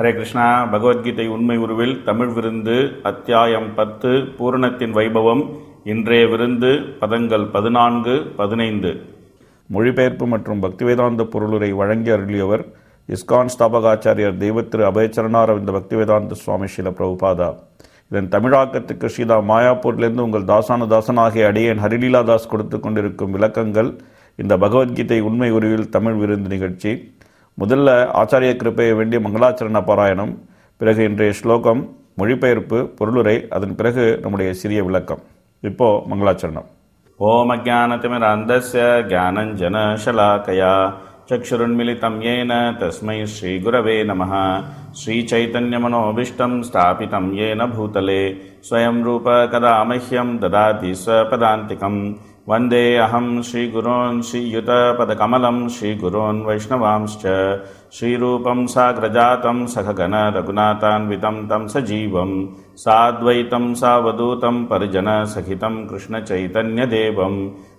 ஹரே கிருஷ்ணா பகவத்கீதை உண்மை உருவில் தமிழ் விருந்து அத்தியாயம் பத்து பூரணத்தின் வைபவம் இன்றைய விருந்து பதங்கள் பதினான்கு பதினைந்து மொழிபெயர்ப்பு மற்றும் பக்திவேதாந்த பொருளுரை வழங்கி அருளியவர் இஸ்கான் ஸ்தாபகாச்சாரியர் தெய்வத்திரு அபயச்சரணாரவிந்த பக்திவேதாந்த சுவாமி ஸ்ரீல பிரபுபாதா இதன் தமிழாக்கத்துக்கு ஸ்ரீதா மாயாப்பூரிலிருந்து உங்கள் தாசான தாசனாகிய அடியேன் ஹரிலீலா தாஸ் கொடுத்து கொண்டிருக்கும் விளக்கங்கள் இந்த பகவத்கீதை உண்மை உருவில் தமிழ் விருந்து நிகழ்ச்சி முதல்ல ஆச்சாரிய கிருப்பையை வேண்டிய மங்களாச்சரண பாராயணம் பிறகு இன்றைய ஸ்லோகம் மொழிபெயர்ப்பு பொருளுரை அதன் பிறகு நம்முடைய சிறிய விளக்கம் இப்போ மங்களாச்சரணம் ஓம் அஜானதிமிராந்தஸ்ய ज्ञानञ्जनशलाकया चक्षुरुन्मिलितं येन तस्मै श्रीगुरवे नमः श्रीचैतन्यमनोभीष्टं स्थापितं येन भूतले स्वयं रूप कदा मह्यं ददाति स्वपदान्तिकं वन्दे अहं श्रीगुरोन् श्रीयुतपदकमलं श्रीगुरोन् वैष्णवांश्च श्रीरूपं साग्रजातं सखगण रघुनाथान्वितं तं सजीवं साद्वैतं सावधूतं परिजनसहितं कृष्णचैतन्यदेवं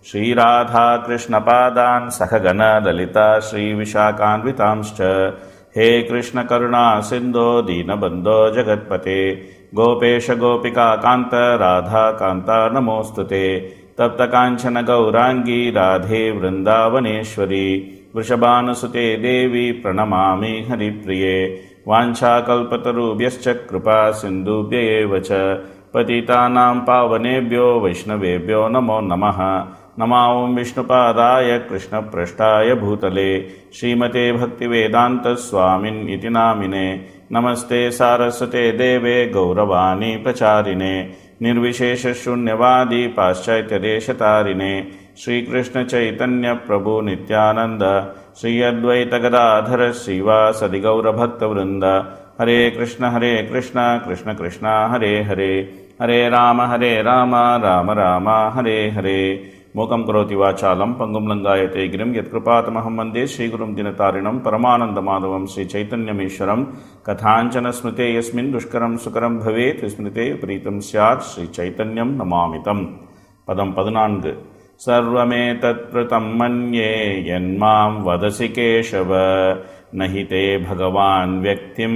श्रीराधाकृष्णपादान् सखगण ललिता श्रीविशाखान्वितांश्च हे कृष्णकरुणा सिन्धो दीनबन्धो जगत्पते गोपेश गोपिका कान्त राधा कान्ता नमोऽस्तु ते तप्तकाञ्चन गौराङ्गी राधे वृन्दावनेश्वरी वृषभानुसुते देवी प्रणमामि हरिप्रिये वाञ्छाकल्पतरुभ्यश्च कृपा सिन्धुभ्य एव च पतितानां पावनेभ्यो वैष्णवेभ्यो नमो नमः नमां विष्णुपादाय कृष्णपृष्ठाय भूतले श्रीमते भक्तिवेदान्तस्वामिन् इति नामिने नमस्ते सारस्वते देवे गौरवाणी प्रचारिणे निर्विशेषशून्यवादी पाश्चात्यदेशतारिणे श्रीकृष्णचैतन्यप्रभु नित्यानन्द श्री अद्वैतगदाधर श्रीवासदि गौरभक्तवृन्द हरे कृष्ण हरे कृष्ण कृष्ण कृष्ण हरे हरे हरे राम हरे राम राम राम हरे हरे மூகம் கரோதி வாச்சாலம் பங்கும் லங்காயத்தை கிரம் யத்கிருபாத்தமஹம் வந்தே ஸ்ரீகுரும் தினதாரிணம் பரமானந்த மாதவம் ஸ்ரீ சைத்தன்யமீஸ்வரம் கதாஞ்சன ஸ்மிருதே யஸ்மின் துஷ்கரம் சுகரம் பவேத் ஸ்மிருதே பிரீத்தம் ஸ்யாத் ஸ்ரீ சைத்தன்யம் நமாமிதம் பதம் பதினான்கு சர்வமே தத்ருதம் மன்யே என்மாம் வதசி கேசவ நஹி தே பகவான் வியக்திம்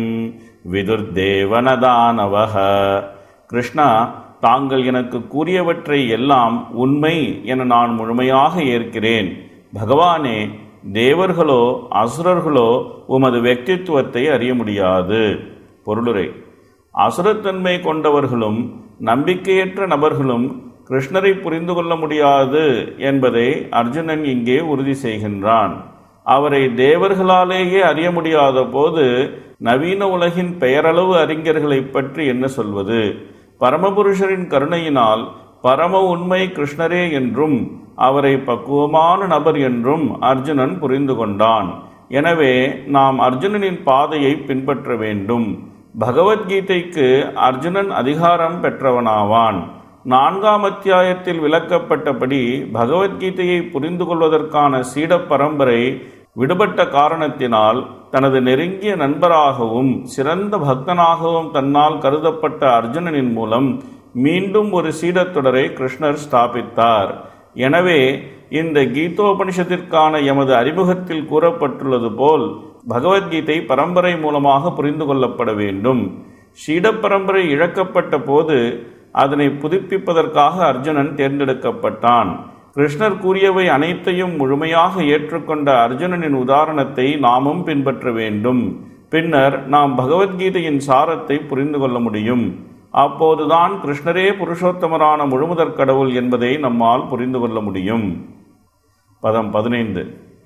விதுர்தேவனதானவஹ கிருஷ்ணா தாங்கள் எனக்கு கூறியவற்றை எல்லாம் உண்மை என நான் முழுமையாக ஏற்கிறேன் பகவானே தேவர்களோ அசுரர்களோ உமது వ్యక్తిత్వத்தை அறிய முடியாது பொருளுரை அசுரத்தன்மை கொண்டவர்களும் நம்பிக்கையற்ற நபர்களும் கிருஷ்ணரை புரிந்து கொள்ள முடியாது என்பதை அர்ஜுனன் இங்கே உறுதி செய்கின்றான் அவரை தேவர்களாலேயே அறிய முடியாத போது நவீன உலகின் பெயரளவு அறிஞர்களை பற்றி என்ன சொல்வது பரமபுருஷரின் கருணையினால் பரம உண்மை கிருஷ்ணரே என்றும் அவரை பக்குவமான நபர் என்றும் அர்ஜுனன் புரிந்து கொண்டான் எனவே நாம் அர்ஜுனனின் பாதையை பின்பற்ற வேண்டும் பகவத்கீதைக்கு அர்ஜுனன் அதிகாரம் பெற்றவனாவான் நான்காம் அத்தியாயத்தில் விளக்கப்பட்டபடி பகவத்கீதையை புரிந்து கொள்வதற்கான சீட பரம்பரை விடுபட்ட காரணத்தினால் தனது நெருங்கிய நண்பராகவும் சிறந்த பக்தனாகவும் தன்னால் கருதப்பட்ட அர்ஜுனனின் மூலம் மீண்டும் ஒரு சீடத்தொடரை கிருஷ்ணர் ஸ்தாபித்தார் எனவே இந்த கீதோபனிஷத்திற்கான எமது அறிமுகத்தில் கூறப்பட்டுள்ளது போல் பகவத்கீதை பரம்பரை மூலமாக புரிந்து கொள்ளப்பட வேண்டும் சீட பரம்பரை இழக்கப்பட்ட போது அதனை புதுப்பிப்பதற்காக அர்ஜுனன் தேர்ந்தெடுக்கப்பட்டான் கிருஷ்ணர் கூறியவை அனைத்தையும் முழுமையாக ஏற்றுக்கொண்ட அர்ஜுனனின் உதாரணத்தை நாமும் பின்பற்ற வேண்டும் பின்னர் நாம் பகவத்கீதையின் சாரத்தை புரிந்து கொள்ள முடியும் அப்போதுதான் கிருஷ்ணரே புருஷோத்தமரான முழுமுதற் கடவுள் என்பதை நம்மால் புரிந்து கொள்ள முடியும் பதம் பதினைந்து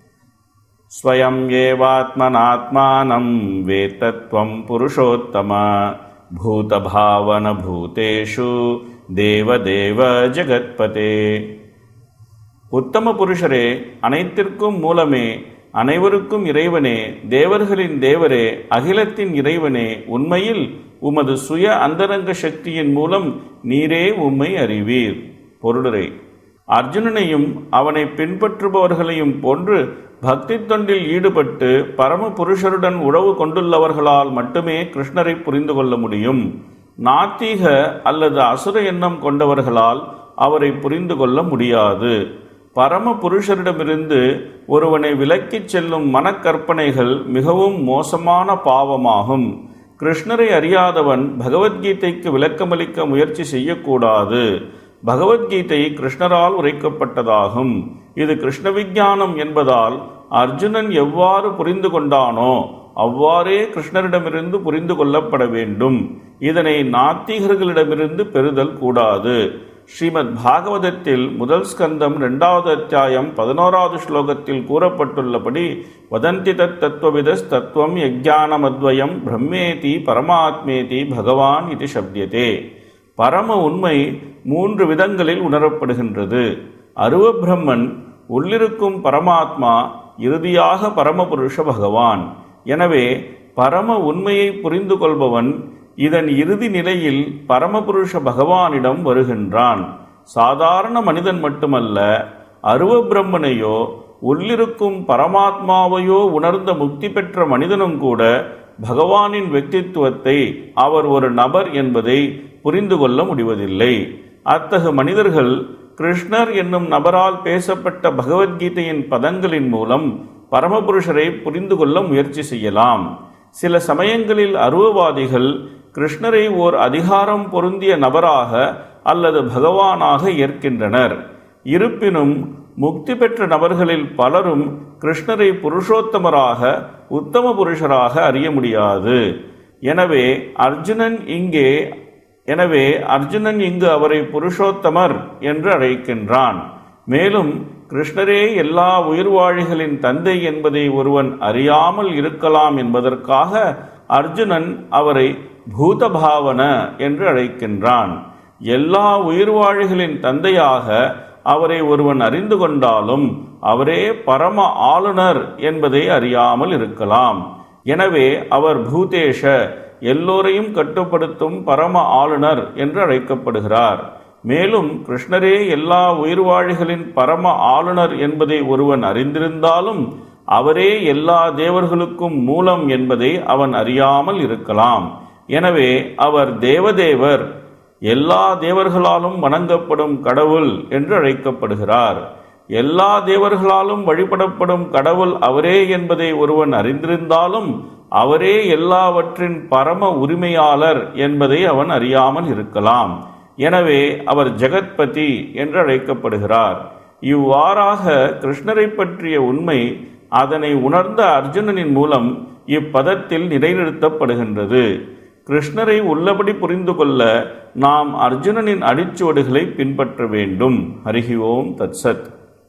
ஸ்வயம் ஏவாத்மனாத்மானம் வேத்தத்வம் புருஷோத்தம பூதபாவன பூதேஷு தேவதேவ ஜெகத்பதே உத்தம புருஷரே அனைத்திற்கும் மூலமே அனைவருக்கும் இறைவனே தேவர்களின் தேவரே அகிலத்தின் இறைவனே உண்மையில் உமது சுய அந்தரங்க சக்தியின் மூலம் நீரே உம்மை அறிவீர் பொருளுரை அர்ஜுனனையும் அவனை பின்பற்றுபவர்களையும் போன்று பக்தி தொண்டில் ஈடுபட்டு பரம புருஷருடன் உறவு கொண்டுள்ளவர்களால் மட்டுமே கிருஷ்ணரை புரிந்து கொள்ள முடியும் நாத்திக அல்லது அசுர எண்ணம் கொண்டவர்களால் அவரை புரிந்து கொள்ள முடியாது பரம புருஷரிடமிருந்து ஒருவனை விலக்கிச் செல்லும் மனக்கற்பனைகள் மிகவும் மோசமான பாவமாகும் கிருஷ்ணரை அறியாதவன் பகவத்கீதைக்கு விளக்கமளிக்க முயற்சி செய்யக்கூடாது பகவத்கீதை கிருஷ்ணரால் உரைக்கப்பட்டதாகும் இது கிருஷ்ண விஞ்ஞானம் என்பதால் அர்ஜுனன் எவ்வாறு புரிந்து கொண்டானோ அவ்வாறே கிருஷ்ணரிடமிருந்து புரிந்து கொள்ளப்பட வேண்டும் இதனை நாத்திகர்களிடமிருந்து பெறுதல் கூடாது ஸ்ரீமத் பாகவதத்தில் முதல் ஸ்கந்தம் இரண்டாவது அத்தியாயம் பதினோராவது ஸ்லோகத்தில் கூறப்பட்டுள்ளபடி வதந்தி தத் தத்துவவிதஸ் தத்துவம் யஜானமத்வயம் பிரம்மேதி பரமாத்மேதி பகவான் இது சப்தியதே பரம உண்மை மூன்று விதங்களில் உணரப்படுகின்றது அருவ பிரம்மன் உள்ளிருக்கும் பரமாத்மா இறுதியாக பரமபுருஷ பகவான் எனவே பரம உண்மையை புரிந்து கொள்பவன் இதன் இறுதி நிலையில் பரமபுருஷ பகவானிடம் வருகின்றான் சாதாரண மனிதன் மட்டுமல்ல அருவ பிரம்மனையோ உள்ளிருக்கும் பரமாத்மாவையோ உணர்ந்த முக்தி பெற்ற மனிதனும் கூட பகவானின் వ్యక్తిத்துவத்தை அவர் ஒரு நபர் என்பதை புரிந்து கொள்ள முடிவதில்லை அத்தகு மனிதர்கள் கிருஷ்ணர் என்னும் நபரால் பேசப்பட்ட பகவத்கீதையின் பதங்களின் மூலம் பரமபுருஷரை புரிந்து கொள்ள முயற்சி செய்யலாம் சில சமயங்களில் அருவவாதிகள் கிருஷ்ணரை ஓர் அதிகாரம் பொருந்திய நபராக அல்லது பகவானாக ஏற்கின்றனர் இருப்பினும் முக்தி பெற்ற நபர்களில் பலரும் கிருஷ்ணரை புருஷோத்தமராக உத்தம புருஷராக அறிய முடியாது எனவே அர்ஜுனன் இங்கே எனவே அர்ஜுனன் இங்கு அவரை புருஷோத்தமர் என்று அழைக்கின்றான் மேலும் கிருஷ்ணரே எல்லா உயிர்வாழிகளின் தந்தை என்பதை ஒருவன் அறியாமல் இருக்கலாம் என்பதற்காக அர்ஜுனன் அவரை பூதபாவன என்று அழைக்கின்றான் எல்லா உயிர்வாழிகளின் தந்தையாக அவரை ஒருவன் அறிந்து கொண்டாலும் அவரே பரம ஆளுநர் என்பதை அறியாமல் இருக்கலாம் எனவே அவர் பூதேஷ எல்லோரையும் கட்டுப்படுத்தும் பரம ஆளுநர் என்று அழைக்கப்படுகிறார் மேலும் கிருஷ்ணரே எல்லா உயிர்வாழிகளின் பரம ஆளுநர் என்பதை ஒருவன் அறிந்திருந்தாலும் அவரே எல்லா தேவர்களுக்கும் மூலம் என்பதை அவன் அறியாமல் இருக்கலாம் எனவே அவர் தேவதேவர் எல்லா தேவர்களாலும் வணங்கப்படும் கடவுள் என்று அழைக்கப்படுகிறார் எல்லா தேவர்களாலும் வழிபடப்படும் கடவுள் அவரே என்பதை ஒருவன் அறிந்திருந்தாலும் அவரே எல்லாவற்றின் பரம உரிமையாளர் என்பதை அவன் அறியாமல் இருக்கலாம் எனவே அவர் ஜெகத்பதி என்று அழைக்கப்படுகிறார் இவ்வாறாக கிருஷ்ணரை பற்றிய உண்மை அதனை உணர்ந்த அர்ஜுனனின் மூலம் இப்பதத்தில் நிலைநிறுத்தப்படுகின்றது கிருஷ்ணரை உள்ளபடி புரிந்து கொள்ள நாம் அர்ஜுனனின் அடிச்சுவடுகளை பின்பற்ற வேண்டும் ஹரிஹி ஓம் தத்சத்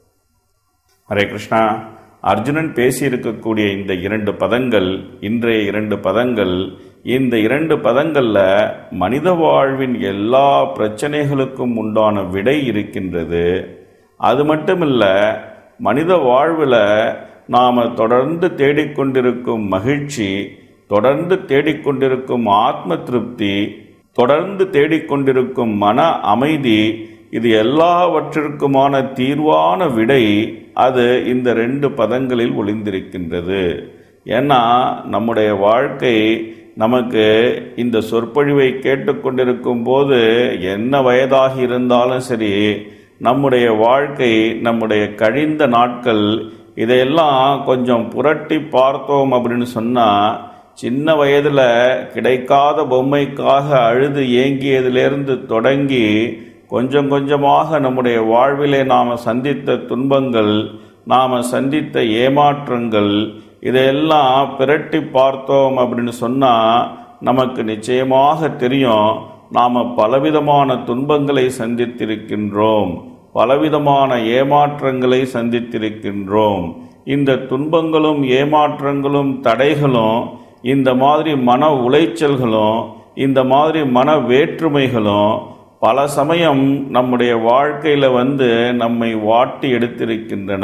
ஹரே கிருஷ்ணா அர்ஜுனன் பேசியிருக்கக்கூடிய இந்த இரண்டு பதங்கள் இன்றைய இரண்டு பதங்கள் இந்த இரண்டு பதங்கள்ல மனித வாழ்வின் எல்லா பிரச்சனைகளுக்கும் உண்டான விடை இருக்கின்றது அது மட்டுமில்ல மனித வாழ்வில் நாம் தொடர்ந்து தேடிக்கொண்டிருக்கும் மகிழ்ச்சி தொடர்ந்து தேடிக்கொண்டிருக்கும் ஆத்ம திருப்தி தொடர்ந்து தேடிக்கொண்டிருக்கும் மன அமைதி இது எல்லாவற்றிற்குமான தீர்வான விடை அது இந்த ரெண்டு பதங்களில் ஒளிந்திருக்கின்றது ஏன்னா நம்முடைய வாழ்க்கை நமக்கு இந்த சொற்பொழிவை கேட்டுக்கொண்டிருக்கும் போது என்ன வயதாகி இருந்தாலும் சரி நம்முடைய வாழ்க்கை நம்முடைய கழிந்த நாட்கள் இதையெல்லாம் கொஞ்சம் புரட்டி பார்த்தோம் அப்படின்னு சொன்னால் சின்ன வயதில் கிடைக்காத பொம்மைக்காக அழுது ஏங்கியதிலிருந்து தொடங்கி கொஞ்சம் கொஞ்சமாக நம்முடைய வாழ்விலே நாம் சந்தித்த துன்பங்கள் நாம் சந்தித்த ஏமாற்றங்கள் இதையெல்லாம் பிரட்டி பார்த்தோம் அப்படின்னு சொன்னால் நமக்கு நிச்சயமாக தெரியும் நாம் பலவிதமான துன்பங்களை சந்தித்திருக்கின்றோம் பலவிதமான ஏமாற்றங்களை சந்தித்திருக்கின்றோம் இந்த துன்பங்களும் ஏமாற்றங்களும் தடைகளும் இந்த மாதிரி மன உளைச்சல்களும் இந்த மாதிரி மன வேற்றுமைகளும் பல சமயம் நம்முடைய வாழ்க்கையில் வந்து நம்மை வாட்டி எடுத்திருக்கின்றன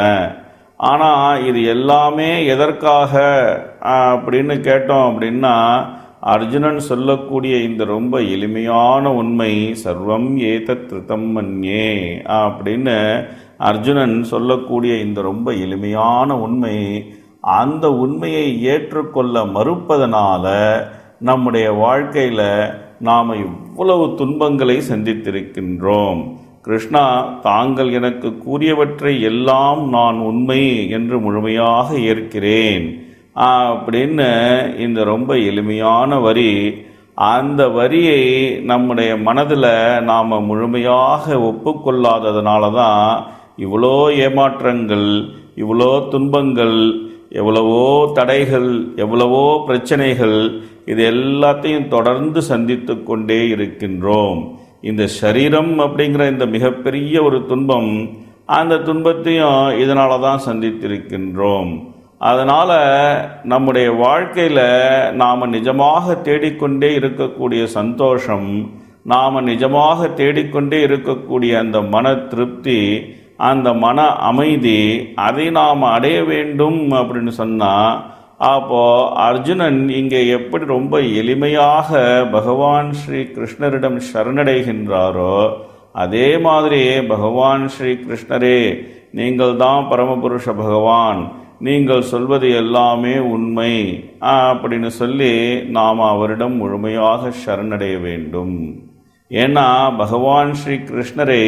ஆனால் இது எல்லாமே எதற்காக அப்படின்னு கேட்டோம் அப்படின்னா அர்ஜுனன் சொல்லக்கூடிய இந்த ரொம்ப எளிமையான உண்மை சர்வம் ஏதத் திருத்தம் மன்யே அப்படின்னு அர்ஜுனன் சொல்லக்கூடிய இந்த ரொம்ப எளிமையான உண்மை அந்த உண்மையை ஏற்றுக்கொள்ள மறுப்பதனால நம்முடைய வாழ்க்கையில் நாம் இவ்வளவு துன்பங்களை சந்தித்திருக்கின்றோம் கிருஷ்ணா தாங்கள் எனக்கு கூறியவற்றை எல்லாம் நான் உண்மை என்று முழுமையாக ஏற்கிறேன் அப்படின்னு இந்த ரொம்ப எளிமையான வரி அந்த வரியை நம்முடைய மனதில் நாம் முழுமையாக ஒப்புக்கொள்ளாததுனால தான் இவ்வளோ ஏமாற்றங்கள் இவ்வளோ துன்பங்கள் எவ்வளவோ தடைகள் எவ்வளவோ பிரச்சனைகள் இது எல்லாத்தையும் தொடர்ந்து சந்தித்து கொண்டே இருக்கின்றோம் இந்த சரீரம் அப்படிங்கிற இந்த மிகப்பெரிய ஒரு துன்பம் அந்த துன்பத்தையும் இதனால தான் சந்தித்திருக்கின்றோம் அதனால் நம்முடைய வாழ்க்கையில் நாம் நிஜமாக தேடிக்கொண்டே இருக்கக்கூடிய சந்தோஷம் நாம் நிஜமாக தேடிக்கொண்டே இருக்கக்கூடிய அந்த மன திருப்தி அந்த மன அமைதி அதை நாம் அடைய வேண்டும் அப்படின்னு சொன்னால் அப்போ அர்ஜுனன் இங்கே எப்படி ரொம்ப எளிமையாக பகவான் ஸ்ரீ கிருஷ்ணரிடம் சரணடைகின்றாரோ அதே மாதிரி பகவான் ஸ்ரீ கிருஷ்ணரே நீங்கள் தான் பரமபுருஷ பகவான் நீங்கள் சொல்வது எல்லாமே உண்மை அப்படின்னு சொல்லி நாம் அவரிடம் முழுமையாக சரணடைய வேண்டும் ஏன்னா பகவான் ஸ்ரீ கிருஷ்ணரை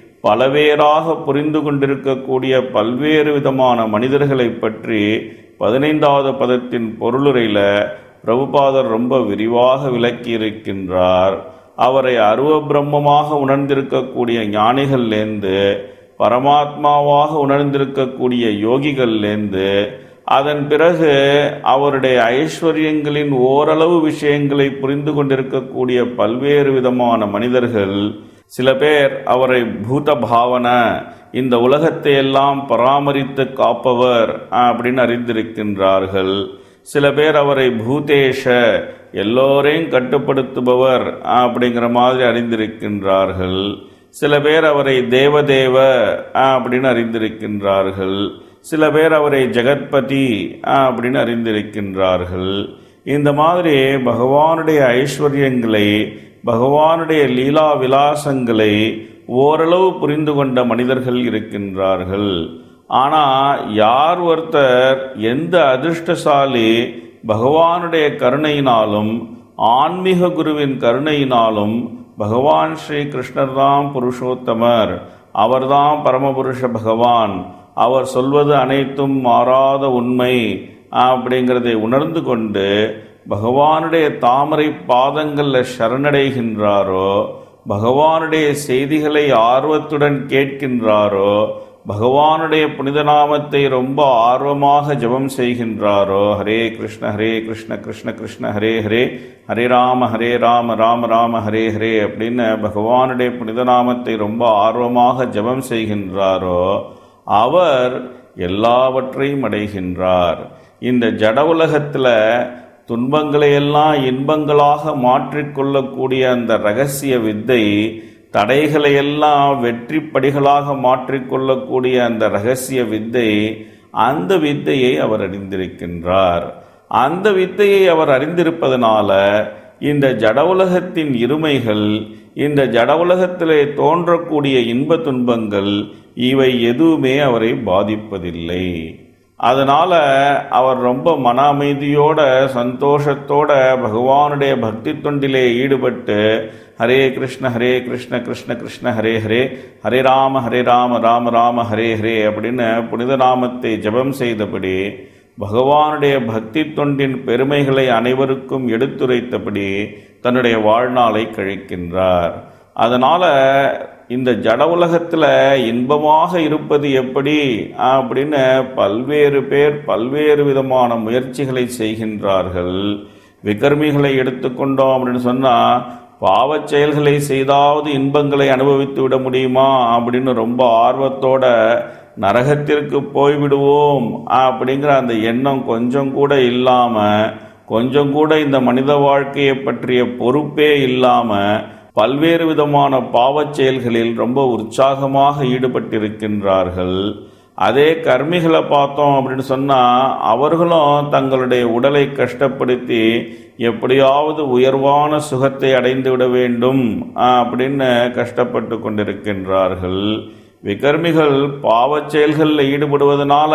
பலவேறாக புரிந்து கொண்டிருக்கக்கூடிய பல்வேறு விதமான மனிதர்களை பற்றி பதினைந்தாவது பதத்தின் பொருளுரையில் பிரபுபாதர் ரொம்ப விரிவாக விளக்கியிருக்கின்றார் அவரை அருவ பிரம்மமாக உணர்ந்திருக்கக்கூடிய ஞானிகள்லேருந்து பரமாத்மாவாக உணர்ந்திருக்கக்கூடிய யோகிகள்லேருந்து அதன் பிறகு அவருடைய ஐஸ்வர்யங்களின் ஓரளவு விஷயங்களை புரிந்து கொண்டிருக்கக்கூடிய பல்வேறு விதமான மனிதர்கள் சில பேர் அவரை பூத பாவன இந்த உலகத்தை எல்லாம் பராமரித்து காப்பவர் அப்படின்னு அறிந்திருக்கின்றார்கள் சில பேர் அவரை பூதேஷ எல்லோரையும் கட்டுப்படுத்துபவர் அப்படிங்கிற மாதிரி அறிந்திருக்கின்றார்கள் சில பேர் அவரை தேவதேவ அப்படின்னு அறிந்திருக்கின்றார்கள் சில பேர் அவரை ஜெகத்பதி அப்படின்னு அறிந்திருக்கின்றார்கள் இந்த மாதிரி பகவானுடைய ஐஸ்வர்யங்களை பகவானுடைய லீலா விலாசங்களை ஓரளவு புரிந்து கொண்ட மனிதர்கள் இருக்கின்றார்கள் ஆனால் யார் ஒருத்தர் எந்த அதிர்ஷ்டசாலி பகவானுடைய கருணையினாலும் ஆன்மீக குருவின் கருணையினாலும் பகவான் ஸ்ரீ கிருஷ்ணர் தான் புருஷோத்தமர் அவர்தான் பரமபுருஷ பகவான் அவர் சொல்வது அனைத்தும் மாறாத உண்மை அப்படிங்கிறதை உணர்ந்து கொண்டு பகவானுடைய தாமரை பாதங்களில் சரணடைகின்றாரோ பகவானுடைய செய்திகளை ஆர்வத்துடன் கேட்கின்றாரோ பகவானுடைய புனித நாமத்தை ரொம்ப ஆர்வமாக ஜபம் செய்கின்றாரோ ஹரே கிருஷ்ண ஹரே கிருஷ்ண கிருஷ்ண கிருஷ்ண ஹரே ஹரே ஹரே ராம ஹரே ராம ராம ராம ஹரே ஹரே அப்படின்னு பகவானுடைய புனித நாமத்தை ரொம்ப ஆர்வமாக ஜபம் செய்கின்றாரோ அவர் எல்லாவற்றையும் அடைகின்றார் இந்த ஜட உலகத்தில் துன்பங்களை எல்லாம் இன்பங்களாக மாற்றிக்கொள்ளக்கூடிய அந்த ரகசிய வித்தை தடைகளை எல்லாம் வெற்றி படிகளாக மாற்றிக்கொள்ளக்கூடிய அந்த ரகசிய வித்தை அந்த வித்தையை அவர் அறிந்திருக்கின்றார் அந்த வித்தையை அவர் அறிந்திருப்பதனால இந்த ஜட உலகத்தின் இருமைகள் இந்த ஜட உலகத்திலே தோன்றக்கூடிய இன்ப துன்பங்கள் இவை எதுவுமே அவரை பாதிப்பதில்லை அதனால அவர் ரொம்ப மன அமைதியோட சந்தோஷத்தோட பகவானுடைய பக்தி தொண்டிலே ஈடுபட்டு ஹரே கிருஷ்ண ஹரே கிருஷ்ண கிருஷ்ண கிருஷ்ண ஹரே ஹரே ஹரே ராம ஹரே ராம ராம ராம ஹரே ஹரே அப்படின்னு புனித நாமத்தை ஜபம் செய்தபடி பகவானுடைய பக்தி தொண்டின் பெருமைகளை அனைவருக்கும் எடுத்துரைத்தபடி தன்னுடைய வாழ்நாளை கழிக்கின்றார் அதனால இந்த ஜட உலகத்தில் இன்பமாக இருப்பது எப்படி அப்படின்னு பல்வேறு பேர் பல்வேறு விதமான முயற்சிகளை செய்கின்றார்கள் விகர்மிகளை எடுத்துக்கொண்டோம் அப்படின்னு சொன்னால் பாவச் செயல்களை செய்தாவது இன்பங்களை அனுபவித்து விட முடியுமா அப்படின்னு ரொம்ப ஆர்வத்தோட நரகத்திற்கு போய்விடுவோம் அப்படிங்கிற அந்த எண்ணம் கொஞ்சம் கூட இல்லாமல் கொஞ்சம் கூட இந்த மனித வாழ்க்கையை பற்றிய பொறுப்பே இல்லாமல் பல்வேறு விதமான பாவச் செயல்களில் ரொம்ப உற்சாகமாக ஈடுபட்டிருக்கின்றார்கள் அதே கர்மிகளை பார்த்தோம் அப்படின்னு சொன்னால் அவர்களும் தங்களுடைய உடலை கஷ்டப்படுத்தி எப்படியாவது உயர்வான சுகத்தை அடைந்து விட வேண்டும் அப்படின்னு கஷ்டப்பட்டு கொண்டிருக்கின்றார்கள் விகர்மிகள் பாவச் செயல்களில் ஈடுபடுவதனால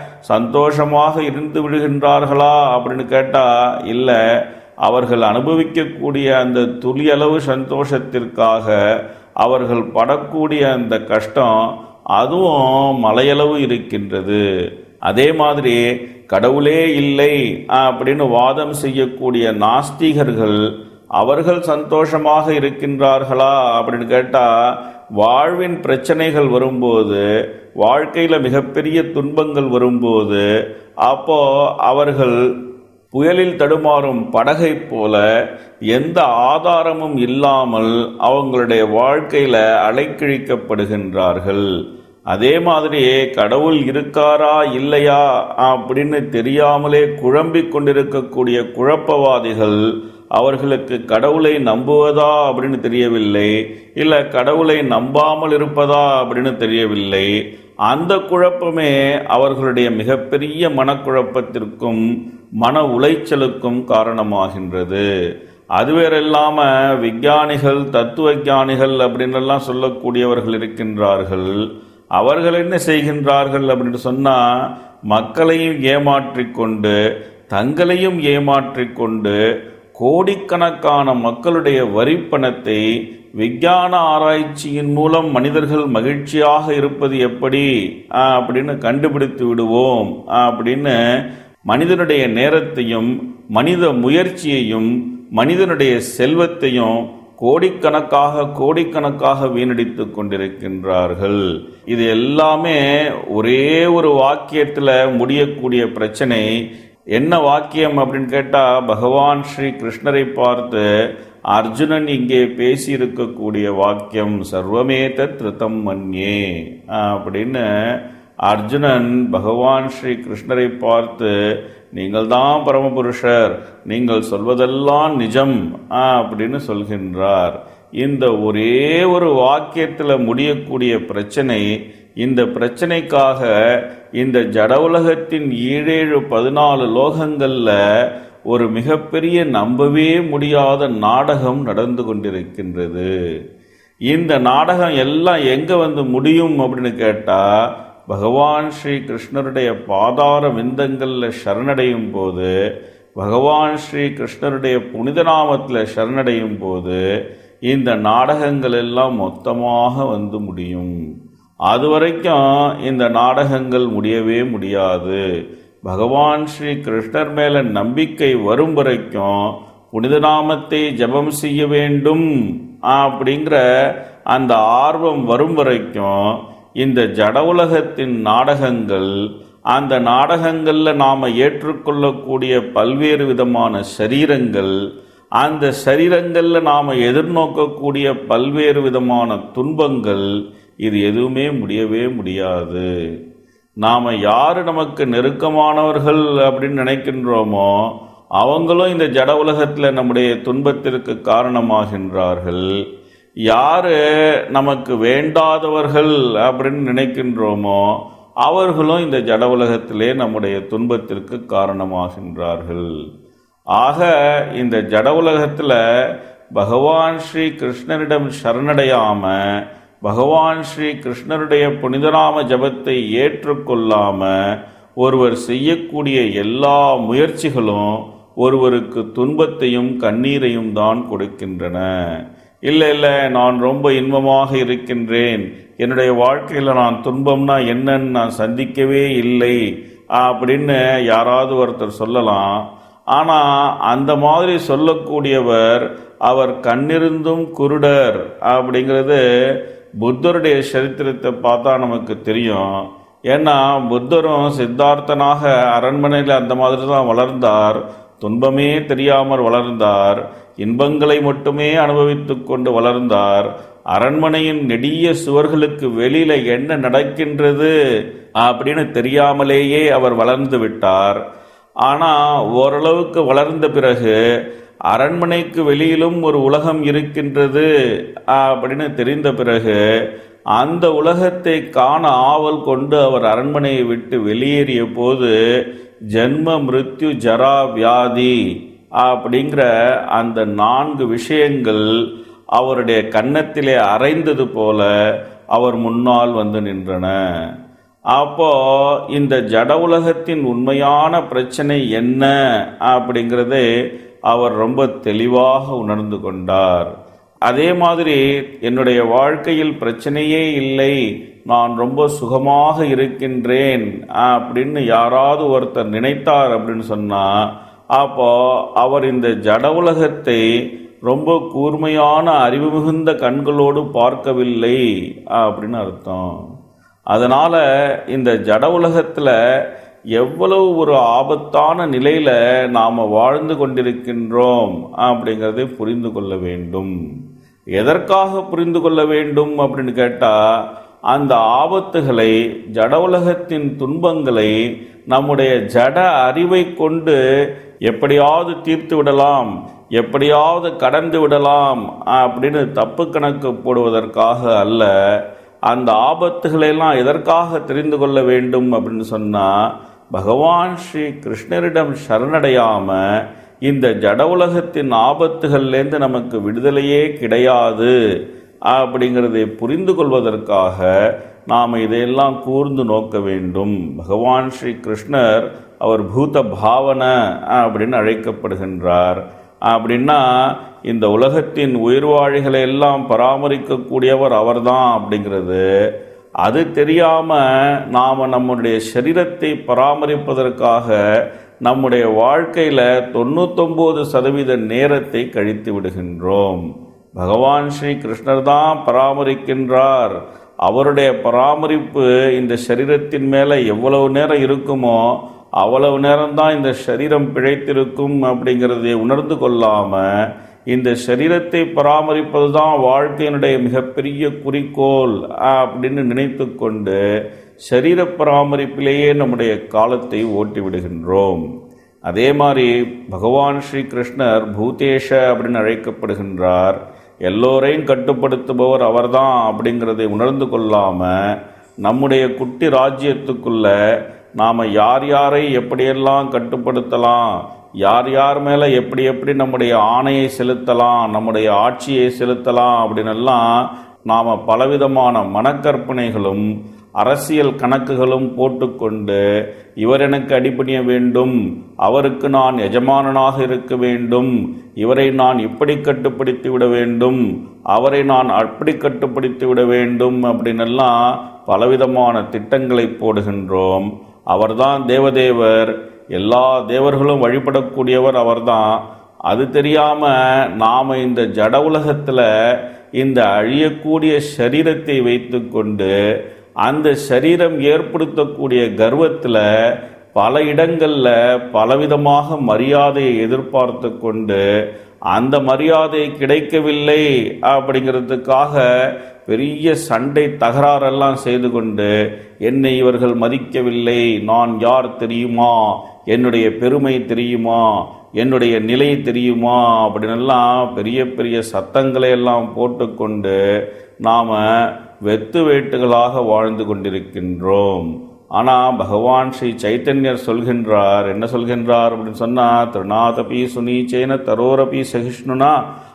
சந்தோஷமாக இருந்து விடுகின்றார்களா அப்படின்னு கேட்டால் இல்லை அவர்கள் அனுபவிக்கக்கூடிய அந்த துளியளவு சந்தோஷத்திற்காக அவர்கள் படக்கூடிய அந்த கஷ்டம் அதுவும் மலையளவு இருக்கின்றது அதே மாதிரி கடவுளே இல்லை அப்படின்னு வாதம் செய்யக்கூடிய நாஸ்திகர்கள் அவர்கள் சந்தோஷமாக இருக்கின்றார்களா அப்படின்னு கேட்டா வாழ்வின் பிரச்சனைகள் வரும்போது வாழ்க்கையில மிகப்பெரிய துன்பங்கள் வரும்போது அப்போ அவர்கள் புயலில் தடுமாறும் படகை போல எந்த ஆதாரமும் இல்லாமல் அவங்களுடைய வாழ்க்கையில அலைக்கழிக்கப்படுகின்றார்கள் அதே மாதிரி கடவுள் இருக்காரா இல்லையா அப்படின்னு தெரியாமலே குழம்பிக் கொண்டிருக்கக்கூடிய குழப்பவாதிகள் அவர்களுக்கு கடவுளை நம்புவதா அப்படின்னு தெரியவில்லை இல்ல கடவுளை நம்பாமல் இருப்பதா அப்படின்னு தெரியவில்லை அந்த குழப்பமே அவர்களுடைய மிகப்பெரிய மனக்குழப்பத்திற்கும் மன உளைச்சலுக்கும் காரணமாகின்றது அது வேற இல்லாம விஞ்ஞானிகள் தத்துவ ஞானிகள் அப்படின்னு எல்லாம் சொல்லக்கூடியவர்கள் இருக்கின்றார்கள் அவர்கள் என்ன செய்கின்றார்கள் அப்படின்னு சொன்னா மக்களையும் ஏமாற்றிக் கொண்டு தங்களையும் ஏமாற்றிக் கொண்டு கோடிக்கணக்கான மக்களுடைய வரிப்பணத்தை விஞ்ஞான ஆராய்ச்சியின் மூலம் மனிதர்கள் மகிழ்ச்சியாக இருப்பது எப்படி அப்படின்னு கண்டுபிடித்து விடுவோம் அப்படின்னு மனிதனுடைய நேரத்தையும் மனித முயற்சியையும் மனிதனுடைய செல்வத்தையும் கோடிக்கணக்காக கோடிக்கணக்காக வீணடித்துக் கொண்டிருக்கின்றார்கள் இது எல்லாமே ஒரே ஒரு வாக்கியத்தில் முடியக்கூடிய பிரச்சனை என்ன வாக்கியம் அப்படின்னு கேட்டா பகவான் ஸ்ரீ கிருஷ்ணரை பார்த்து அர்ஜுனன் இங்கே பேசி இருக்கக்கூடிய வாக்கியம் சர்வமேத திருத்தம் மன்யே அப்படின்னு அர்ஜுனன் பகவான் ஸ்ரீ கிருஷ்ணரை பார்த்து நீங்கள் தான் பரமபுருஷர் நீங்கள் சொல்வதெல்லாம் நிஜம் அப்படின்னு சொல்கின்றார் இந்த ஒரே ஒரு வாக்கியத்தில் முடியக்கூடிய பிரச்சனை இந்த பிரச்சனைக்காக இந்த ஜட உலகத்தின் ஏழேழு பதினாலு லோகங்கள்ல ஒரு மிகப்பெரிய நம்பவே முடியாத நாடகம் நடந்து கொண்டிருக்கின்றது இந்த நாடகம் எல்லாம் எங்க வந்து முடியும் அப்படின்னு கேட்டா பகவான் ஸ்ரீ கிருஷ்ணருடைய பாதார விந்தங்கள்ல சரணடையும் போது பகவான் ஸ்ரீ கிருஷ்ணருடைய புனித நாமத்தில் சரணடையும் போது இந்த நாடகங்கள் எல்லாம் மொத்தமாக வந்து முடியும் அது வரைக்கும் இந்த நாடகங்கள் முடியவே முடியாது பகவான் ஸ்ரீ கிருஷ்ணர் மேல நம்பிக்கை வரும் வரைக்கும் புனித நாமத்தை ஜபம் செய்ய வேண்டும் அப்படிங்கிற அந்த ஆர்வம் வரும் வரைக்கும் இந்த ஜட உலகத்தின் நாடகங்கள் அந்த நாடகங்கள்ல நாம ஏற்றுக்கொள்ளக்கூடிய பல்வேறு விதமான சரீரங்கள் அந்த சரீரங்கள்ல நாம எதிர்நோக்கக்கூடிய பல்வேறு விதமான துன்பங்கள் இது எதுவுமே முடியவே முடியாது நாம யாரு நமக்கு நெருக்கமானவர்கள் அப்படின்னு நினைக்கின்றோமோ அவங்களும் இந்த ஜட உலகத்துல நம்முடைய துன்பத்திற்கு காரணமாகின்றார்கள் யாரு நமக்கு வேண்டாதவர்கள் அப்படின்னு நினைக்கின்றோமோ அவர்களும் இந்த ஜட உலகத்திலே நம்முடைய துன்பத்திற்கு காரணமாகின்றார்கள் ஆக இந்த ஜட உலகத்துல பகவான் ஸ்ரீ கிருஷ்ணரிடம் சரணடையாம பகவான் ஸ்ரீ கிருஷ்ணருடைய புனிதநாம ஜபத்தை ஏற்றுக்கொள்ளாம ஒருவர் செய்யக்கூடிய எல்லா முயற்சிகளும் ஒருவருக்கு துன்பத்தையும் கண்ணீரையும் தான் கொடுக்கின்றன இல்லை இல்லை நான் ரொம்ப இன்பமாக இருக்கின்றேன் என்னுடைய வாழ்க்கையில் நான் துன்பம்னா என்னன்னு நான் சந்திக்கவே இல்லை அப்படின்னு யாராவது ஒருத்தர் சொல்லலாம் ஆனால் அந்த மாதிரி சொல்லக்கூடியவர் அவர் கண்ணிருந்தும் குருடர் அப்படிங்கிறது புத்தருடைய சரித்திரத்தை பார்த்தா நமக்கு தெரியும் ஏன்னா புத்தரும் சித்தார்த்தனாக அரண்மனையில் அந்த மாதிரி தான் வளர்ந்தார் துன்பமே தெரியாமல் வளர்ந்தார் இன்பங்களை மட்டுமே அனுபவித்துக் கொண்டு வளர்ந்தார் அரண்மனையின் நெடிய சுவர்களுக்கு வெளியில என்ன நடக்கின்றது அப்படின்னு தெரியாமலேயே அவர் வளர்ந்து விட்டார் ஆனா ஓரளவுக்கு வளர்ந்த பிறகு அரண்மனைக்கு வெளியிலும் ஒரு உலகம் இருக்கின்றது அப்படின்னு தெரிந்த பிறகு அந்த உலகத்தை காண ஆவல் கொண்டு அவர் அரண்மனையை விட்டு வெளியேறிய போது ஜென்ம மிருத்யு ஜரா வியாதி அப்படிங்கிற அந்த நான்கு விஷயங்கள் அவருடைய கன்னத்திலே அரைந்தது போல அவர் முன்னால் வந்து நின்றன அப்போ இந்த ஜட உலகத்தின் உண்மையான பிரச்சனை என்ன அப்படிங்கிறதை அவர் ரொம்ப தெளிவாக உணர்ந்து கொண்டார் அதே மாதிரி என்னுடைய வாழ்க்கையில் பிரச்சனையே இல்லை நான் ரொம்ப சுகமாக இருக்கின்றேன் அப்படின்னு யாராவது ஒருத்தர் நினைத்தார் அப்படின்னு சொன்னா அப்போ அவர் இந்த ஜட உலகத்தை ரொம்ப கூர்மையான அறிவு மிகுந்த கண்களோடு பார்க்கவில்லை அப்படின்னு அர்த்தம் அதனால இந்த ஜட உலகத்துல எவ்வளவு ஒரு ஆபத்தான நிலையில நாம வாழ்ந்து கொண்டிருக்கின்றோம் அப்படிங்கிறதை புரிந்து கொள்ள வேண்டும் எதற்காக புரிந்து கொள்ள வேண்டும் அப்படின்னு கேட்டா அந்த ஆபத்துகளை ஜட உலகத்தின் துன்பங்களை நம்முடைய ஜட அறிவை கொண்டு எப்படியாவது தீர்த்து விடலாம் எப்படியாவது கடந்து விடலாம் அப்படின்னு தப்பு கணக்கு போடுவதற்காக அல்ல அந்த ஆபத்துகளை எல்லாம் எதற்காக தெரிந்து கொள்ள வேண்டும் அப்படின்னு சொன்னா பகவான் ஸ்ரீ கிருஷ்ணரிடம் சரணடையாம இந்த ஜட உலகத்தின் ஆபத்துகள்லேருந்து நமக்கு விடுதலையே கிடையாது அப்படிங்கிறதை புரிந்து கொள்வதற்காக நாம் இதையெல்லாம் கூர்ந்து நோக்க வேண்டும் பகவான் ஸ்ரீ கிருஷ்ணர் அவர் பூத பாவன அப்படின்னு அழைக்கப்படுகின்றார் அப்படின்னா இந்த உலகத்தின் உயிர்வாழிகளை எல்லாம் பராமரிக்கக்கூடியவர் அவர்தான் அப்படிங்கிறது அது தெரியாம நாம நம்முடைய சரீரத்தை பராமரிப்பதற்காக நம்முடைய வாழ்க்கையில தொண்ணூத்தொன்பது சதவீத நேரத்தை கழித்து விடுகின்றோம் பகவான் ஸ்ரீ கிருஷ்ணர் தான் பராமரிக்கின்றார் அவருடைய பராமரிப்பு இந்த சரீரத்தின் மேல எவ்வளவு நேரம் இருக்குமோ அவ்வளவு நேரம்தான் இந்த சரீரம் பிழைத்திருக்கும் அப்படிங்கிறதை உணர்ந்து கொள்ளாம இந்த சரீரத்தை பராமரிப்பது தான் வாழ்க்கையினுடைய மிகப்பெரிய குறிக்கோள் அப்படின்னு நினைத்து கொண்டு சரீர பராமரிப்பிலேயே நம்முடைய காலத்தை ஓட்டி விடுகின்றோம் அதே மாதிரி பகவான் ஸ்ரீ கிருஷ்ணர் பூதேஷ அப்படின்னு அழைக்கப்படுகின்றார் எல்லோரையும் கட்டுப்படுத்துபவர் அவர்தான் அப்படிங்கிறதை உணர்ந்து கொள்ளாம நம்முடைய குட்டி ராஜ்யத்துக்குள்ள நாம யார் யாரை எப்படியெல்லாம் கட்டுப்படுத்தலாம் யார் யார் மேல எப்படி எப்படி நம்முடைய ஆணையை செலுத்தலாம் நம்முடைய ஆட்சியை செலுத்தலாம் அப்படின்னெல்லாம் நாம பலவிதமான மனக்கற்பனைகளும் அரசியல் கணக்குகளும் போட்டுக்கொண்டு இவர் எனக்கு அடிபணிய வேண்டும் அவருக்கு நான் எஜமானனாக இருக்க வேண்டும் இவரை நான் இப்படி கட்டுப்படுத்தி விட வேண்டும் அவரை நான் அப்படி கட்டுப்படுத்தி விட வேண்டும் அப்படின்னெல்லாம் பலவிதமான திட்டங்களை போடுகின்றோம் அவர்தான் தேவதேவர் எல்லா தேவர்களும் வழிபடக்கூடியவர் அவர்தான் அது தெரியாம நாம இந்த ஜட உலகத்துல இந்த அழியக்கூடிய சரீரத்தை வைத்துக்கொண்டு அந்த சரீரம் ஏற்படுத்தக்கூடிய கர்வத்துல பல இடங்கள்ல பலவிதமாக மரியாதையை எதிர்பார்த்து கொண்டு அந்த மரியாதை கிடைக்கவில்லை அப்படிங்கிறதுக்காக பெரிய சண்டை தகராறெல்லாம் செய்து கொண்டு என்னை இவர்கள் மதிக்கவில்லை நான் யார் தெரியுமா என்னுடைய பெருமை தெரியுமா என்னுடைய நிலை தெரியுமா அப்படின்னெல்லாம் பெரிய பெரிய சத்தங்களை எல்லாம் போட்டுக்கொண்டு நாம வெத்து வேட்டுகளாக வாழ்ந்து கொண்டிருக்கின்றோம் ஆனா பகவான் ஸ்ரீ சைத்தன்யர் சொல்கின்றார் என்ன சொல்கின்றார் அப்படின்னு சொன்னா திருநாதபி சுனீச்சேன தரோரபி சகிஷ்ணுனா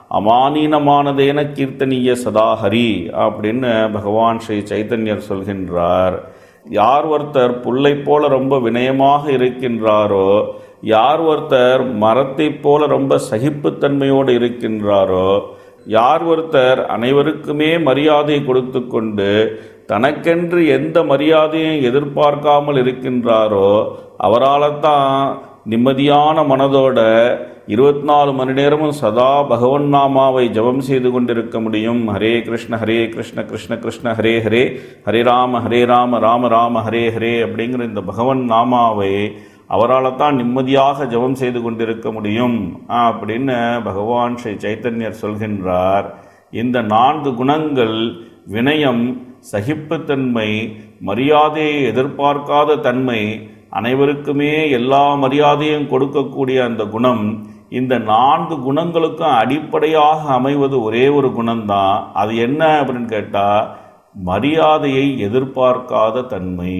அமானீனமானதேன கீர்த்தனீய சதாஹரி அப்படின்னு பகவான் ஸ்ரீ சைத்தன்யர் சொல்கின்றார் யார் ஒருத்தர் புல்லை போல ரொம்ப வினயமாக இருக்கின்றாரோ யார் ஒருத்தர் மரத்தை போல ரொம்ப சகிப்புத்தன்மையோடு இருக்கின்றாரோ யார் ஒருத்தர் அனைவருக்குமே மரியாதை கொடுத்து கொண்டு தனக்கென்று எந்த மரியாதையும் எதிர்பார்க்காமல் இருக்கின்றாரோ அவரால் தான் நிம்மதியான மனதோட இருபத்தி நாலு மணி நேரமும் சதா பகவன் நாமாவை ஜபம் செய்து கொண்டிருக்க முடியும் ஹரே கிருஷ்ண ஹரே கிருஷ்ண கிருஷ்ண கிருஷ்ண ஹரே ஹரே ஹரே ராம ஹரே ராம ராம ராம ஹரே ஹரே அப்படிங்கிற இந்த பகவன் நாமாவை அவரால் தான் நிம்மதியாக ஜெபம் செய்து கொண்டிருக்க முடியும் அப்படின்னு பகவான் ஸ்ரீ சைத்தன்யர் சொல்கின்றார் இந்த நான்கு குணங்கள் வினயம் சகிப்புத்தன்மை மரியாதையை எதிர்பார்க்காத தன்மை அனைவருக்குமே எல்லா மரியாதையும் கொடுக்கக்கூடிய அந்த குணம் இந்த நான்கு குணங்களுக்கும் அடிப்படையாக அமைவது ஒரே ஒரு குணம்தான் அது என்ன அப்படின்னு கேட்டா மரியாதையை எதிர்பார்க்காத தன்மை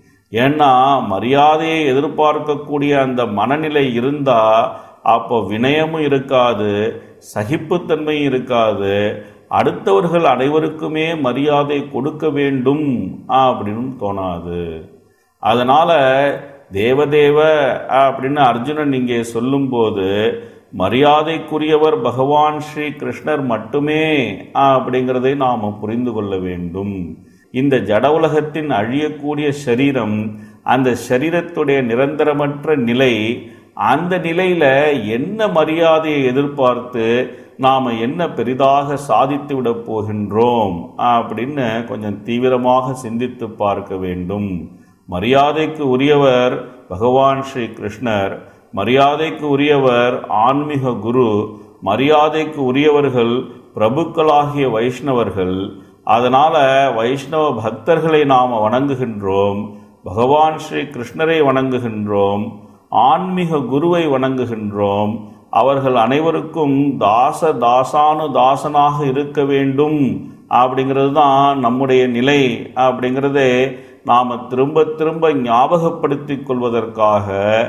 ஏன்னா மரியாதையை எதிர்பார்க்கக்கூடிய அந்த மனநிலை இருந்தா அப்போ வினயமும் இருக்காது சகிப்புத்தன்மையும் இருக்காது அடுத்தவர்கள் அனைவருக்குமே மரியாதை கொடுக்க வேண்டும் அப்படின்னு தோணாது அதனால தேவதேவ அப்படின்னு அர்ஜுனன் இங்கே சொல்லும்போது மரியாதைக்குரியவர் பகவான் ஸ்ரீ கிருஷ்ணர் மட்டுமே அப்படிங்கிறதை நாம் புரிந்து கொள்ள வேண்டும் இந்த ஜட உலகத்தின் அழியக்கூடிய சரீரம் அந்த சரீரத்துடைய நிரந்தரமற்ற நிலை அந்த நிலையில என்ன மரியாதையை எதிர்பார்த்து நாம் என்ன பெரிதாக சாதித்து விட போகின்றோம் அப்படின்னு கொஞ்சம் தீவிரமாக சிந்தித்து பார்க்க வேண்டும் மரியாதைக்கு உரியவர் பகவான் ஸ்ரீ கிருஷ்ணர் மரியாதைக்கு உரியவர் ஆன்மீக குரு மரியாதைக்கு உரியவர்கள் பிரபுக்களாகிய வைஷ்ணவர்கள் அதனால வைஷ்ணவ பக்தர்களை நாம் வணங்குகின்றோம் பகவான் ஸ்ரீ கிருஷ்ணரை வணங்குகின்றோம் ஆன்மீக குருவை வணங்குகின்றோம் அவர்கள் அனைவருக்கும் தாச தாசானு தாசனாக இருக்க வேண்டும் அப்படிங்கிறது தான் நம்முடைய நிலை அப்படிங்கிறதே நாம் திரும்ப திரும்ப ஞாபகப்படுத்தி கொள்வதற்காக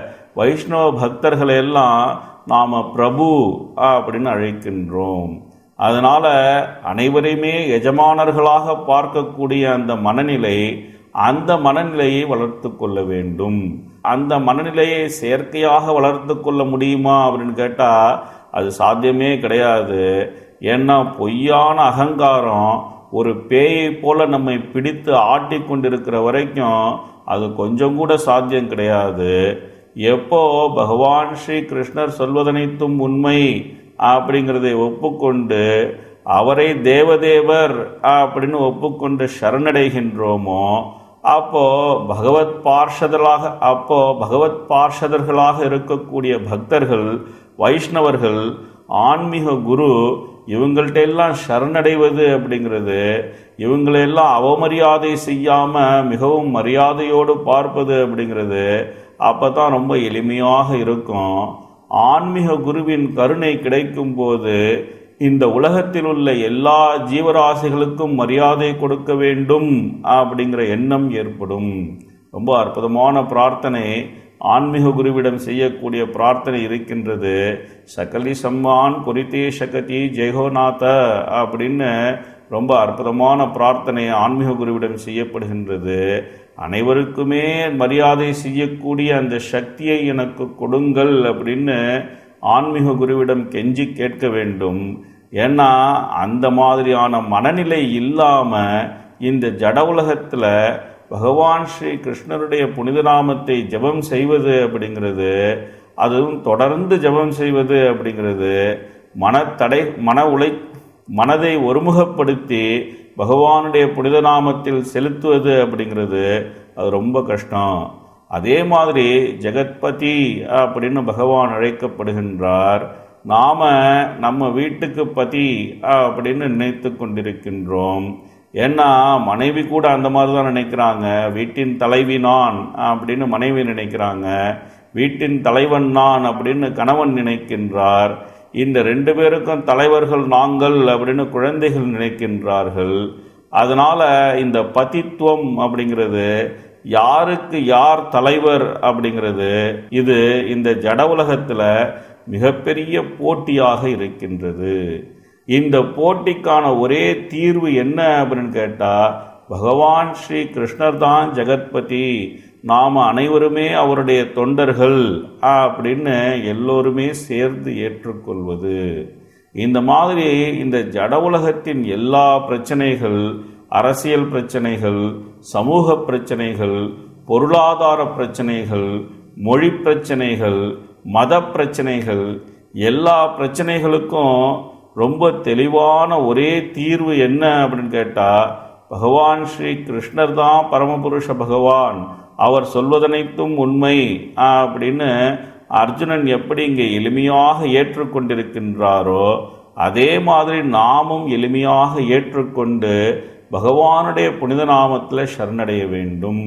வைஷ்ணவ பக்தர்களை எல்லாம் நாம் பிரபு அப்படின்னு அழைக்கின்றோம் அதனால அனைவரையுமே எஜமானர்களாக பார்க்கக்கூடிய அந்த மனநிலை அந்த மனநிலையை வளர்த்து கொள்ள வேண்டும் அந்த மனநிலையை செயற்கையாக வளர்த்து கொள்ள முடியுமா அப்படின்னு கேட்டால் அது சாத்தியமே கிடையாது ஏன்னா பொய்யான அகங்காரம் ஒரு பேயை போல நம்மை பிடித்து ஆட்டி கொண்டிருக்கிற வரைக்கும் அது கொஞ்சம் கூட சாத்தியம் கிடையாது எப்போ பகவான் ஸ்ரீ கிருஷ்ணர் சொல்வதனைத்தும் உண்மை அப்படிங்கிறதை ஒப்புக்கொண்டு அவரை தேவதேவர் அப்படின்னு ஒப்புக்கொண்டு சரணடைகின்றோமோ அப்போ பகவத் பார்ஷதர்களாக அப்போ பகவத் பார்ஷதர்களாக இருக்கக்கூடிய பக்தர்கள் வைஷ்ணவர்கள் ஆன்மீக குரு இவங்கள்ட்ட எல்லாம் சரணடைவது அப்படிங்கிறது இவங்களெல்லாம் அவமரியாதை செய்யாம மிகவும் மரியாதையோடு பார்ப்பது அப்படிங்கிறது அப்பதான் ரொம்ப எளிமையாக இருக்கும் ஆன்மீக குருவின் கருணை கிடைக்கும் போது இந்த உலகத்தில் உள்ள எல்லா ஜீவராசிகளுக்கும் மரியாதை கொடுக்க வேண்டும் அப்படிங்கிற எண்ணம் ஏற்படும் ரொம்ப அற்புதமான பிரார்த்தனை ஆன்மீக குருவிடம் செய்யக்கூடிய பிரார்த்தனை இருக்கின்றது சகலி சம்மான் குறித்தே சகதி ஜெயகோநாத அப்படின்னு ரொம்ப அற்புதமான பிரார்த்தனை ஆன்மீக குருவிடம் செய்யப்படுகின்றது அனைவருக்குமே மரியாதை செய்யக்கூடிய அந்த சக்தியை எனக்கு கொடுங்கள் அப்படின்னு ஆன்மீக குருவிடம் கெஞ்சி கேட்க வேண்டும் ஏன்னா அந்த மாதிரியான மனநிலை இல்லாம இந்த ஜட உலகத்துல பகவான் ஸ்ரீ கிருஷ்ணருடைய புனித நாமத்தை ஜெபம் செய்வது அப்படிங்கிறது அதுவும் தொடர்ந்து ஜெபம் செய்வது அப்படிங்கிறது மனத்தடை மன உழை மனதை ஒருமுகப்படுத்தி பகவானுடைய புனித நாமத்தில் செலுத்துவது அப்படிங்கிறது அது ரொம்ப கஷ்டம் அதே மாதிரி ஜெகத்பதி அப்படின்னு பகவான் அழைக்கப்படுகின்றார் நாம நம்ம வீட்டுக்கு பதி அப்படின்னு நினைத்து கொண்டிருக்கின்றோம் ஏன்னா மனைவி கூட அந்த மாதிரி தான் நினைக்கிறாங்க வீட்டின் தலைவி நான் அப்படின்னு மனைவி நினைக்கிறாங்க வீட்டின் தலைவன் நான் அப்படின்னு கணவன் நினைக்கின்றார் இந்த ரெண்டு பேருக்கும் தலைவர்கள் நாங்கள் அப்படின்னு குழந்தைகள் நினைக்கின்றார்கள் அதனால இந்த பதித்துவம் அப்படிங்கிறது யாருக்கு யார் தலைவர் அப்படிங்கிறது இது இந்த ஜட உலகத்துல மிகப்பெரிய போட்டியாக இருக்கின்றது இந்த போட்டிக்கான ஒரே தீர்வு என்ன அப்படின்னு கேட்டா பகவான் ஸ்ரீ கிருஷ்ணர் தான் ஜெகத்பதி நாம் அனைவருமே அவருடைய தொண்டர்கள் அப்படின்னு எல்லோருமே சேர்ந்து ஏற்றுக்கொள்வது இந்த மாதிரி இந்த ஜட உலகத்தின் எல்லா பிரச்சனைகள் அரசியல் பிரச்சனைகள் சமூக பிரச்சனைகள் பொருளாதார பிரச்சனைகள் மொழி பிரச்சனைகள் மத பிரச்சனைகள் எல்லா பிரச்சனைகளுக்கும் ரொம்ப தெளிவான ஒரே தீர்வு என்ன அப்படின்னு கேட்டால் பகவான் ஸ்ரீ கிருஷ்ணர் தான் பரமபுருஷ பகவான் அவர் சொல்வதனைத்தும் உண்மை அப்படின்னு அர்ஜுனன் எப்படி இங்கே எளிமையாக ஏற்றுக்கொண்டிருக்கின்றாரோ அதே மாதிரி நாமும் எளிமையாக ஏற்றுக்கொண்டு பகவானுடைய புனித நாமத்தில் சரணடைய வேண்டும்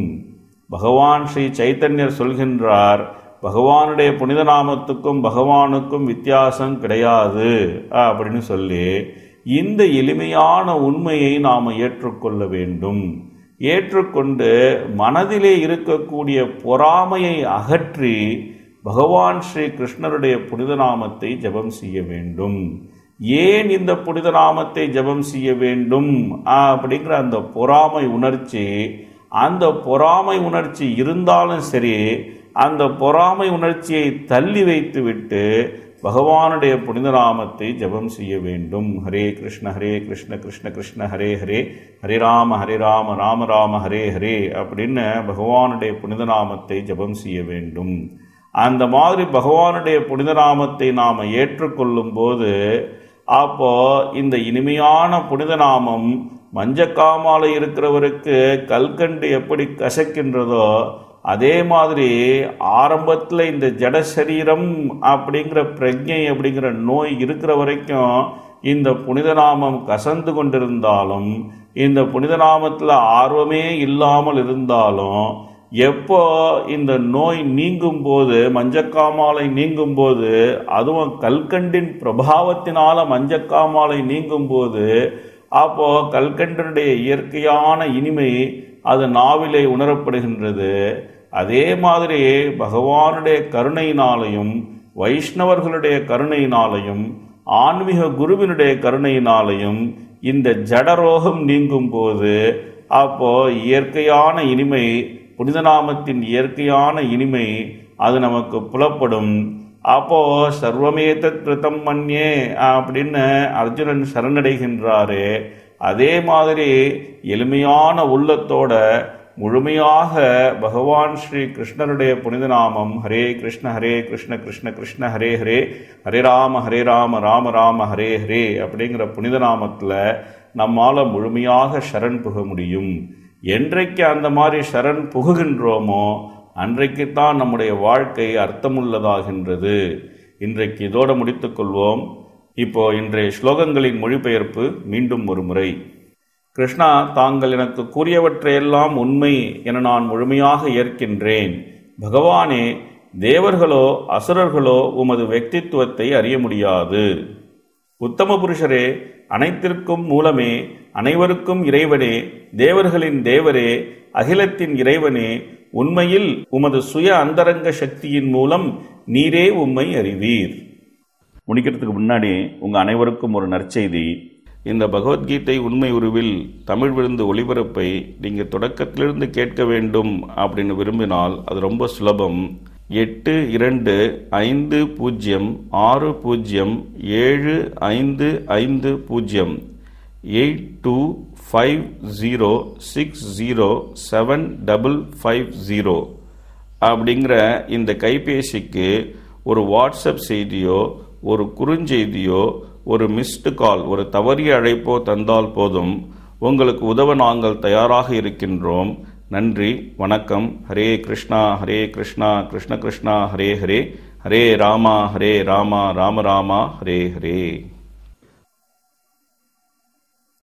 பகவான் ஸ்ரீ சைத்தன்யர் சொல்கின்றார் பகவானுடைய புனித நாமத்துக்கும் பகவானுக்கும் வித்தியாசம் கிடையாது அப்படின்னு சொல்லி இந்த எளிமையான உண்மையை நாம் ஏற்றுக்கொள்ள வேண்டும் ஏற்றுக்கொண்டு மனதிலே இருக்கக்கூடிய பொறாமையை அகற்றி பகவான் ஸ்ரீ கிருஷ்ணருடைய புனித நாமத்தை ஜபம் செய்ய வேண்டும் ஏன் இந்த புனித நாமத்தை ஜபம் செய்ய வேண்டும் அப்படிங்கிற அந்த பொறாமை உணர்ச்சி அந்த பொறாமை உணர்ச்சி இருந்தாலும் சரி அந்த பொறாமை உணர்ச்சியை தள்ளி வைத்துவிட்டு பகவானுடைய புனித நாமத்தை ஜபம் செய்ய வேண்டும் ஹரே கிருஷ்ண ஹரே கிருஷ்ண கிருஷ்ண கிருஷ்ண ஹரே ஹரே ஹரே ராம ஹரே ராம ராம ராம ஹரே ஹரே அப்படின்னு பகவானுடைய புனித நாமத்தை ஜபம் செய்ய வேண்டும் அந்த மாதிரி பகவானுடைய புனித நாமத்தை நாம் ஏற்றுக்கொள்ளும் போது அப்போ இந்த இனிமையான புனித நாமம் மஞ்சக்காமாலை இருக்கிறவருக்கு கல்கண்டு எப்படி கசக்கின்றதோ அதே மாதிரி ஆரம்பத்தில் இந்த ஜட சரீரம் அப்படிங்கிற பிரஜை அப்படிங்கிற நோய் இருக்கிற வரைக்கும் இந்த புனித நாமம் கசந்து கொண்டிருந்தாலும் இந்த புனித நாமத்தில் ஆர்வமே இல்லாமல் இருந்தாலும் எப்போ இந்த நோய் நீங்கும் போது மஞ்சக்காமாலை நீங்கும் போது அதுவும் கல்கண்டின் பிரபாவத்தினால மஞ்சக்காமாலை நீங்கும் போது அப்போ கல்கண்டனுடைய இயற்கையான இனிமை அது நாவிலே உணரப்படுகின்றது அதே மாதிரி பகவானுடைய கருணையினாலையும் வைஷ்ணவர்களுடைய கருணையினாலையும் ஆன்மீக குருவினுடைய கருணையினாலையும் இந்த ஜடரோகம் நீங்கும் போது அப்போ இயற்கையான இனிமை புனிதநாமத்தின் இயற்கையான இனிமை அது நமக்கு புலப்படும் அப்போ சர்வமேதத் கிருதம் மன்யே அப்படின்னு அர்ஜுனன் சரணடைகின்றாரு அதே மாதிரி எளிமையான உள்ளத்தோட முழுமையாக பகவான் ஸ்ரீ கிருஷ்ணருடைய புனித நாமம் ஹரே கிருஷ்ண ஹரே கிருஷ்ண கிருஷ்ண கிருஷ்ண ஹரே ஹரே ஹரே ராம ஹரே ராம ராம ராம ஹரே ஹரே அப்படிங்கிற புனித நாமத்தில் நம்மால் முழுமையாக சரண் புக முடியும் என்றைக்கு அந்த மாதிரி சரண் புகுகின்றோமோ அன்றைக்குத்தான் நம்முடைய வாழ்க்கை அர்த்தமுள்ளதாகின்றது இன்றைக்கு இதோடு முடித்துக்கொள்வோம் இப்போ இன்றைய ஸ்லோகங்களின் மொழிபெயர்ப்பு மீண்டும் ஒரு முறை கிருஷ்ணா தாங்கள் எனக்கு கூறியவற்றையெல்லாம் உண்மை என நான் முழுமையாக ஏற்கின்றேன் பகவானே தேவர்களோ அசுரர்களோ உமது వ్యక్తిత్వத்தை அறிய முடியாது உத்தம புருஷரே அனைத்திற்கும் மூலமே அனைவருக்கும் இறைவனே தேவர்களின் தேவரே அகிலத்தின் இறைவனே உண்மையில் உமது சுய அந்தரங்க சக்தியின் மூலம் நீரே உம்மை அறிவீர் முடிக்கிறதுக்கு முன்னாடி உங்க அனைவருக்கும் ஒரு நற்செய்தி இந்த பகவத்கீதை உண்மை உருவில் தமிழ் விருந்து ஒளிபரப்பை நீங்கள் தொடக்கத்திலிருந்து கேட்க வேண்டும் அப்படின்னு விரும்பினால் அது ரொம்ப சுலபம் எட்டு இரண்டு ஐந்து பூஜ்ஜியம் ஆறு பூஜ்ஜியம் ஏழு ஐந்து ஐந்து பூஜ்ஜியம் eight two five zero six zero seven double five zero அப்படிங்கிற இந்த கைபேசிக்கு ஒரு வாட்ஸ்அப் செய்தியோ ஒரு குறுஞ்செய்தியோ ஒரு மிஸ்டு கால் ஒரு தவறிய அழைப்போ தந்தால் போதும் உங்களுக்கு உதவ நாங்கள் தயாராக இருக்கின்றோம் நன்றி வணக்கம் ஹரே கிருஷ்ணா ஹரே கிருஷ்ணா கிருஷ்ண கிருஷ்ணா ஹரே ஹரே ஹரே ராமா ஹரே ராமா ராம ராமா ஹரே ஹரே